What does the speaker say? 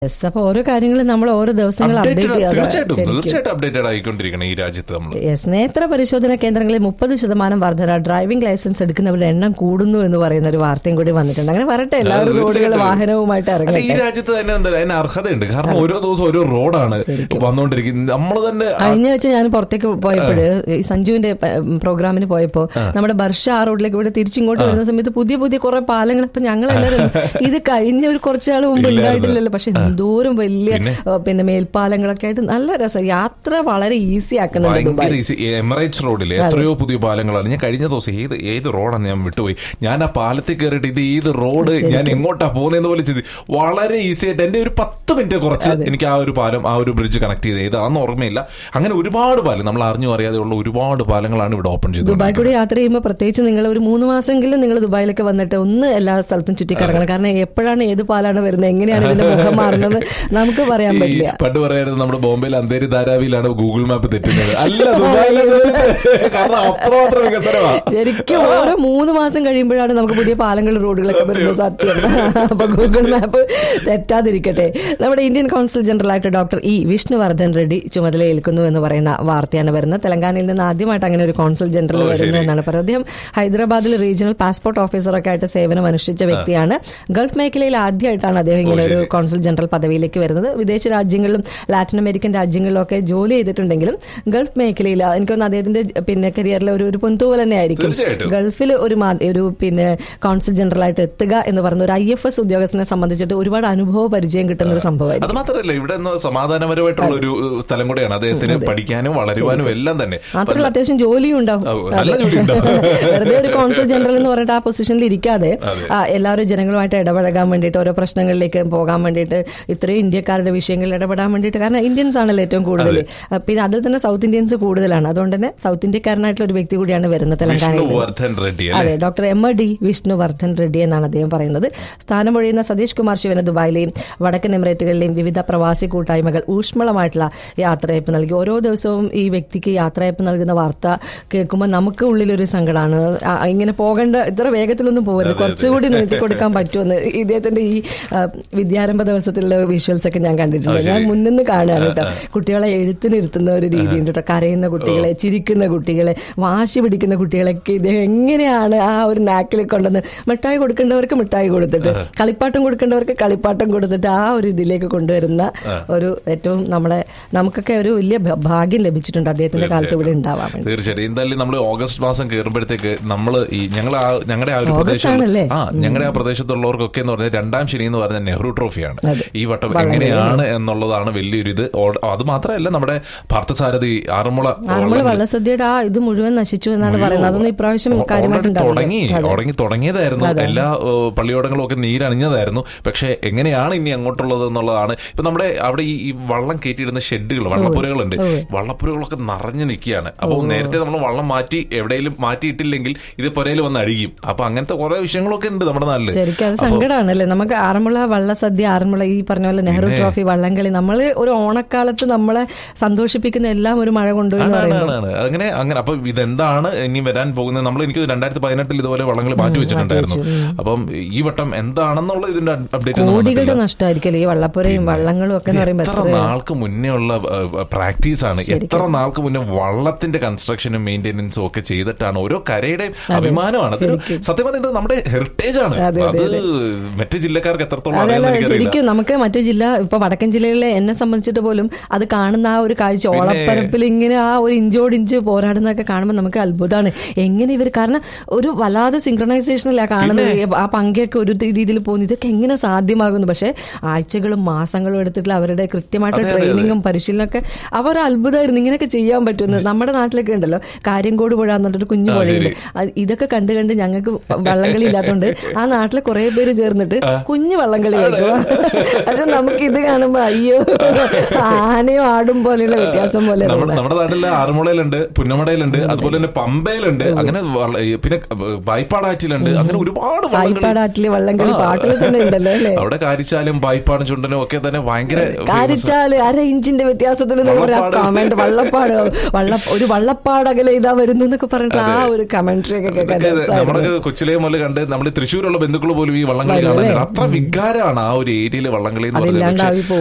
Yes അപ്പൊ ഓരോ കാര്യങ്ങളും നമ്മൾ ഓരോ ദിവസങ്ങൾ Updated- അപ്ഡേറ്റ് തീർച്ചയായിട്ടും ചെയ്യാതെ തീർച്ചയായിട്ടും അപ്ഡേറ്റഡ് ആയിക്കൊണ്ടിരിക്കണം ഈ രാജ്യത്ത് നമ്മൾ യെസ് നേത്ര പരിശോധന കേന്ദ്രങ്ങളിൽ മുപ്പത് ശതമാനം വർധന ഡ്രൈവിംഗ് ലൈസൻസ് എടുക്കുന്നവരുടെ എണ്ണം കൂടുന്നു എന്ന് പറയുന്ന ഒരു വാർത്തയും കൂടി വന്നിട്ടുണ്ട് അങ്ങനെ വരട്ടെ എല്ലാവരും റോഡുകൾ തീർച്ചയായിട്ടും. വാഹനവുമായിട്ട് അല്ല, ഈ ഇറങ്ങട്ടെ രാജ്യത്ത് തന്നെ എന്താ അതിന് അർഹതയുണ്ട് കാരണം ഓരോ ദിവസം ഓരോ റോഡാണ് വന്നുകൊണ്ടിരിക്കുന്നത് നമ്മൾ തന്നെ ആ- കഴിഞ്ഞ വെച്ച് ഞാൻ പുറത്തേക്ക് പോയപ്പോൾ ഈ സഞ്ജുവിന്റെ പ- പ്രോഗ്രാമിന് പോയപ്പോ നമ്മുടെ ബർഷ ആ റോഡിലേക്ക് ഇവിടെ തിരിച്ചിങ്ങോട്ട് വരുന്ന സമയത്ത് പുതിയ പുതിയ കുറെ പാലങ്ങൾ അപ്പൊ ഞങ്ങൾ എല്ലാവരും ഇത് കഴിഞ്ഞ ഒരു കുറച്ച് നാൾ മുമ്പ് ഇല്ലായിരുന്നു. ഉണ്ടായിട്ടില്ലല്ലോ പക്ഷെ എന്തോരം വലിയ ഏഹ്, പിന്നെ മേൽപ്പാലങ്ങളൊക്കെ ആയിട്ട് നല്ല രസം യാത്ര വളരെ ഈസി ആക്കുന്നുണ്ട് ഭയങ്കര ദുബായ് ഈസി എമിറേറ്റ്സ് റോഡിൽ എത്രയോ പുതിയ പാലങ്ങളാണ് ഞാൻ കഴിഞ്ഞ ദിവസം ഏത് ഏത് റോഡാണ് ഞാൻ വിട്ടുപോയി ഞാൻ ആ പാലത്തിൽ കയറിയിട്ട് ഇത് ഏത് റോഡ് ഞാൻ എങ്ങോട്ടാ പോകുന്നതെന്ന് പോലെ ചെയ്ത് വളരെ ഈസി ആയിട്ട് എന്റെ ഒരു പത്ത് മിനിറ്റ് കുറച്ച് എനിക്ക് ആ ഒരു പാലം ആ ഒരു ബ്രിഡ്ജ് കണക്ട് ചെയ്ത് ഏതാന്ന് ഓർമ്മയില്ല അങ്ങനെ ഒരുപാട് പാലം നമ്മൾ അറിഞ്ഞു അറിയാതെ ഉള്ള ഒരുപാട് പാലങ്ങളാണ് ഇവിടെ ഓപ്പൺ ചെയ്തത് ദുബായ് കൂടി യാത്ര ചെയ്യുമ്പോൾ പ്രത്യേകിച്ച് നിങ്ങൾ ഒരു മൂന്ന് മാസമെങ്കിലും നിങ്ങൾ ദുബായിലേക്ക് വന്നിട്ട് ഒന്ന് എല്ലാ സ്ഥലത്തും ചുറ്റിക്കറങ്ങണം കാരണം എപ്പോഴാണ് ഏത് പാലാണ് വരുന്നത് എങ്ങനെയാണ് ഇതിന്റെ മുഖം മാറുന്നത് നമുക്ക് പറയാൻ ഈ പറ്റില്ല പണ്ട് പറയായിരുന്നു നമ്മുടെ ബോംബെയിൽ അന്തേരി ധാരാവിയിലാണ് ഗൂഗിൾ മാപ്പ് തെറ്റുന്നത് അല്ല ദുബായിലെ തെറ്റുന്നത്. കാരണം അത്രമാത്രം വികസനമാണ് ശരിക്കും ഓരോ മൂന്ന് മാസം കഴിയുമ്പോഴാണ് നമുക്ക് പുതിയ പാലങ്ങൾ റോഡുകളൊക്കെ വരുന്നത് സത്യം അപ്പൊ ഗൂഗിൾ മാപ്പ് തെറ്റാതിരിക്കട്ടെ നമ്മുടെ ഇന്ത്യൻ കോൺസുൽ ജനറൽ ആയിട്ട് ഡോക്ടർ ഇ വിഷ്ണുവർദ്ധൻ റെഡ്ഡി ചുമതലയേൽക്കുന്നു എന്ന് പറയുന്ന വാർത്തയാണ് വരുന്നത് തെലങ്കാനയിൽ നിന്ന് ആദ്യമായിട്ട് അങ്ങനെ ഒരു കോൺസുൽ ജനറൽ ഓ, ശരി. വരുന്നു എന്നാണ് പറയുന്നത് അദ്ദേഹം ഹൈദരാബാദിൽ റീജിയണൽ പാസ്പോർട്ട് ഓഫീസറൊക്കെ ആയിട്ട് സേവനം അനുഷ്ഠിച്ച വ്യക്തിയാണ് ഗൾഫ് മേഖലയിൽ ആദ്യമായിട്ടാണ് അദ്ദേഹം ഇങ്ങനെ ഒരു കോൺസുൽ ജനറൽ പദവിയിലേക്ക് വരുന്നത് വിദേശ രാജ്യങ്ങളിലും ലാറ്റിൻ അമേരിക്കൻ രാജ്യങ്ങളിലൊക്കെ ജോലി ചെയ്തിട്ടുണ്ടെങ്കിലും ഗൾഫ് മേഖലയിൽ എനിക്കൊന്ന് അദ്ദേഹത്തിന്റെ പിന്നെ കരിയറിലെ ഒരു ഒരു പൊന്തൂവൽ തന്നെ ആയിരിക്കും തീർച്ചയായിട്ടും. ഗൾഫിൽ ഒരു മാ- ഒരു പിന്നെ കോൺസുൽ ജനറൽ ആയിട്ട് എത്തുക എന്ന് പറയുന്ന ഒരു ഐ എഫ് എസ് ഉദ്യോഗസ്ഥനെ സംബന്ധിച്ചിട്ട് ഒരുപാട് അനുഭവ പരിചയം കിട്ടുന്ന ഒരു സംഭവമായിരിക്കും അത് മാത്രമല്ല ഇവിടെ നിന്ന് സമാധാനപരമായിട്ടുള്ള ഒരു ഏഹ്, സ്ഥലം കൂടെയാണ് അദ്ദേഹത്തിന് പഠിക്കാനും വളരുവാനും എല്ലാം തന്നെ മാത്രമല്ല അത്യാവശ്യം ജോലിയും ഉണ്ടാവും ഓ, നല്ല ജോലി ഉണ്ടാവും. വെറുതെ ഒരു കോൺസുൽ ജനറൽ എന്ന് പറഞ്ഞിട്ട് ആ പൊസിഷനിൽ ഇരിക്കാതെ ആ, എല്ലാവരും ജനങ്ങളുമായിട്ട് ഇടപഴകാൻ വേണ്ടിയിട്ട് ഓരോ പ്രശ്നങ്ങളിലേക്ക് പോകാൻ വേണ്ടിയിട്ട് ഇത്രയും ഇന്ത്യക്കാരുടെ വിഷയങ്ങളിൽ ഇടപെടാൻ വേണ്ടിയിട്ട് കാരണം ഇന്ത്യൻസ് ആണല്ലോ ഏറ്റവും കൂടുതൽ ആ, പിന്നെ അതിൽ തന്നെ സൗത്ത് ഇന്ത്യൻസ് കൂടുതലാണ് അതുകൊണ്ട് തന്നെ സൗത്ത് ഇന്ത്യക്കാരനായിട്ടുള്ള ഒരു വ്യക്തി കൂടിയാണ് വരുന്നത് തെലങ്കാനയിൽ വിഷ്ണുവർദ്ധൻ റെഡ്ഡി അല്ലേ അതെ doctor M D Vishnuvardhan Reddy എന്നാണ് അദ്ദേഹം പറയുന്നത് സ്ഥാനം ഒഴിയുന്ന സതീഷ് കുമാർ ശിവന് ദുബായിലെയും വടക്കൻ എമിറേറ്റുകളിലെയും വിവിധ പ്രവാസി കൂട്ടായ്മകൾ ഊഷ്മളമായിട്ടുള്ള യാത്രയപ്പ് നൽകി ഓരോ ദിവസവും ഈ വ്യക്തിക്ക് യാത്രയപ്പ് നൽകുന്ന വാർത്ത കേൾക്കുമ്പോൾ നമുക്ക് ഉള്ളിലൊരു സങ്കടമാണ് ആ, ഇങ്ങനെ പോകേണ്ട ഇത്ര വേഗത്തിലൊന്നും പോകരുത് കുറച്ചുകൂടി നീട്ടിക്കൊടുക്കാൻ പറ്റുമെന്ന് ഇദ്ദേഹത്തിന്റെ ഈ ആ, വിദ്യാരംഭ ദിവസത്തിലുള്ള വിഷ്വൽസ് ഒക്കെ ഞാൻ കണ്ടിട്ടുണ്ട് ഞാൻ മുന്നിന്ന് കാണുകയാണ് കേട്ടോ കുട്ടികളെ എഴുത്തിനിരുത്തുന്ന ഒരു രീതിയുണ്ട് കേട്ടോ കരയുന്ന കുട്ടികളെ ചിരിക്കുന്ന കുട്ടികളെ വാശി പിടിക്കുന്ന കുട്ടികളൊക്കെ ഇദ്ദേഹം എങ്ങനെയാണ് ആ ഒരു നാക്കിൽ കൊണ്ടുവന്ന് മിഠായി കൊടുക്കേണ്ടവർക്ക് മിഠായി കൊടുത്തിട്ട് കളിപ്പാട്ടം കൊടുക്കേണ്ടവർക്ക് കളിപ്പാട്ടം കൊടുത്തിട്ട് ആ ഒരു ഇതിലേക്ക് കൊണ്ടുവരുന്ന ഒരു ഏറ്റവും നമ്മുടെ നമുക്കൊക്കെ ഒരു വലിയ ഭ- ഭാഗ്യം ലഭിച്ചിട്ടുണ്ട് അദ്ദേഹത്തിന്റെ കാലത്ത് ഇവിടെ ഉണ്ടാവാൻ വേണ്ടി തീർച്ചയായിട്ടും എന്തായാലും നമ്മൾ ഓഗസ്റ്റ് മാസം കയറുമ്പോഴത്തേക്ക് നമ്മൾ ഈ ഞങ്ങൾ ഞങ്ങളുടെ ആ ഒരു ഓഗസ്റ്റ് പ്രദേശം ആണല്ലേ? ആ ഞങ്ങളുടെ ആ പ്രദേശത്തുള്ളവർക്കൊക്കെ എന്ന് പറഞ്ഞാൽ രണ്ടാം ശനി എന്ന് പറഞ്ഞ നെഹ്റു ട്രോഫിയാണ് അതെ. ഈ വട്ടം എങ്ങനെയാണ് എന്നുള്ളതാണ് വലിയൊരു ഇത് ഓ- അത് മാത്രമല്ല നമ്മുടെ പാർത്ഥസാരഥി ആറന്മുള ആറന്മുള വള്ളം വള്ളസദ്യയുടെ ആ ഇത് മുഴുവൻ നശിച്ചു എന്നാണ് പറയുന്നത് അതൊന്നും ഇപ്രാവശ്യം ഓ- കാര്യമായിട്ട് already തുടങ്ങി ഉണ്ടാവില്ല. അതെ. തുടങ്ങി തുടങ്ങിയതായിരുന്നു എല്ലാ ഏ, പള്ളിയോടങ്ങളും ഒക്കെ നീരണിഞ്ഞതായിരുന്നു പക്ഷെ എങ്ങനെയാണ് ഇനി അങ്ങോട്ടുള്ളത് എന്നുള്ളതാണ് ഇപ്പൊ നമ്മുടെ അവിടെ ഈ ഈ വള്ളം കയറ്റിയിടുന്ന ഷെഡുകൾ വള്ളപ്പുരകളുണ്ട് വള്ളപ്പുരകളൊക്കെ നിറഞ്ഞു നിൽക്കുകയാണ് അപ്പോൾ നേരത്തെ നമ്മൾ വള്ളം മാറ്റി എവിടെയെങ്കിലും മാറ്റിയിട്ടില്ലെങ്കിൽ ഇത് പുരയിൽ വന്ന് അഴിക്കും അപ്പൊ അങ്ങനത്തെ കുറെ വിഷയങ്ങളൊക്കെ ഉണ്ട് നമ്മുടെ നാട്ടില് ശരിക്കും അത് സങ്കടമാണല്ലേ നമുക്ക് ആറന്മുള വള്ളസദ്യ ആറന്മുള ഈ പറഞ്ഞ പോലെ നെഹ്റു ട്രോഫി വള്ളംകളി നമ്മൾ ഒരു ഓണക്കാലത്ത് നമ്മളെ സന്തോഷിപ്പിക്കുന്ന എല്ലാം ഒരു മഴ കൊണ്ടുപോയി എന്ന് ആണ്, പറയുമ്പോൾ ആണ്, ആണ്. അങ്ങനെ അങ്ങനെ അപ്പൊ ഇതെന്താണ് ഇനി വരാൻ പോകുന്നത് നമ്മൾ എനിക്ക് രണ്ടായിരത്തി പതിനെട്ടിൽ ഇതുപോലെ വള്ളങ്ങൾ മാറ്റി വെച്ചിട്ടുണ്ടായിരുന്നു അപ്പം ഈ വട്ടം എന്താണെന്നുള്ള ഇതിന്റെ അപ്ഡേറ്റ് കോടികളുടെ നഷ്ടമായിരിക്കും ഈ വള്ളപ്പുരയും വള്ളങ്ങളും ഒക്കെ എന്ന് പറയുമ്പോൾ എത്ര നാൾക്ക് മുന്നേ ഉള്ള പ്രാക്ടീസ് ആണ് എത്ര നാൾക്ക് മുന്നേ വള്ളത്തിന്റെ കൺസ്ട്രക്ഷനും മെയിന്റനൻസും ഒക്കെ ചെയ്തിട്ടാണ് ഓരോ കരയുടെയും അഭിമാനമാണ് അതൊരു സത്യം പറഞ്ഞാൽ ഇത് നമ്മുടെ ഹെറിറ്റേജ് ആണ് അതെ, അത് മറ്റു ജില്ലക്കാർക്ക് എത്രത്തോളം അതല്ല അറിയാമെന്ന് എനിക്കറിയില്ല ശരിക്കും നമുക്ക് മറ്റു ജില്ല ഇപ്പൊ വടക്കൻ ജില്ലയിലെ എന്നെ സംബന്ധിച്ചിട്ട് പോലും അത് കാണുന്ന ആ ഒരു കാഴ്ച ഓളപ്പരപ്പിൽ ഇങ്ങനെ ആ ഒരു ഇഞ്ചോടിഞ്ച് പോരാടുന്നതൊക്കെ കാണുമ്പോൾ നമുക്ക് അത്ഭുതമാണ് എങ്ങനെ ഇവർ കാരണം ഒരു വല്ലാതെ സിങ്ക്രണൈസേഷനല്ല കാണുന്നത് ആ പങ്കയൊക്കെ ഒരു രീതിയിൽ പോകുന്നു ഇതൊക്കെ എങ്ങനെ സാധ്യമാകുന്നു പക്ഷെ ആഴ്ചകളും മാസങ്ങളും എടുത്തിട്ടുള്ള അവരുടെ കൃത്യമായിട്ട് ട്രെയിനിങ്ങും പരിശീലനമൊക്കെ അവർ അത്ഭുതമായിരുന്നു ഇങ്ങനെയൊക്കെ ചെയ്യാൻ പറ്റുമെന്ന് നമ്മുടെ നാട്ടിലൊക്കെ ഉണ്ടല്ലോ കാര്യംകോട് പുഴ എന്നൊരു കുഞ്ഞു പുഴയുണ്ട് അത് ഇതൊക്കെ കണ്ട് കണ്ട് ഞങ്ങൾക്ക് വള്ളംകളി ഇല്ലാത്തതുകൊണ്ട് ആ നാട്ടിലെ കുറെ പേര് ചേർന്നിട്ട് കുഞ്ഞു വള്ളംകളി വെക്കുക പക്ഷെ നമുക്ക് ഇത് കാണുമ്പോ അയ്യോ ആനയും ആടും പോലെയുള്ള വ്യത്യാസം പോലെ നമ്മുടെ നമ്മുടെ നാട്ടിലെ ആറന്മുളയിലുണ്ട് പുന്നമടയിലുണ്ട് അതുപോലെ തന്നെ പമ്പയിലുണ്ട് അങ്ങനെ വള്ള- ഈ പിന്നെ വായ്പാടാറ്റിലുണ്ട് അങ്ങനെ ഒരുപാട് വള്ളങ്ങൾ പായ്പാടാറ്റിലെ വള്ളംകളി ആ. പാട്ടിൽ തന്നെ ഉണ്ടല്ലോ അല്ലേ അവിടെ കാരിച്ചാലും പായ്പാടും ചുണ്ടനും ഒക്കെ തന്നെ ഭയങ്കര കാരിച്ചാല് അര ഇഞ്ചിന്റെ വ്യത്യാസത്തിൽ എന്നൊക്കെ പറയാം വള്ളപ്പാട്. കമന്റ് വള്ളപ്പാട് വള്ള ഒരു വള്ളപ്പാട് അകലെ ഇതാ വരുന്നു എന്നൊക്കെ പറഞ്ഞിട്ട് ആ ഒരു കമന്ററി ഒക്കെ കേൾക്കാൻ ഇതൊക്കെ രസമായിരുന്നു. നമ്മുടെ കൊച്ചിലെ മുതൽ കണ്ട് നമ്മുടെ തൃശ്ശൂരുള്ള ബന്ധുക്കൾ പോലും ഈ വള്ളംകളി വരും കാണാനുണ്ട് അല്ലേ? അത്ര വികാരമാണ് ആ ഒരു ഏരിയയിൽ വള്ളം വള്ളംകളി എന്ന് പറഞ്ഞത് അതില്ലാണ്ടായി പക്ഷേ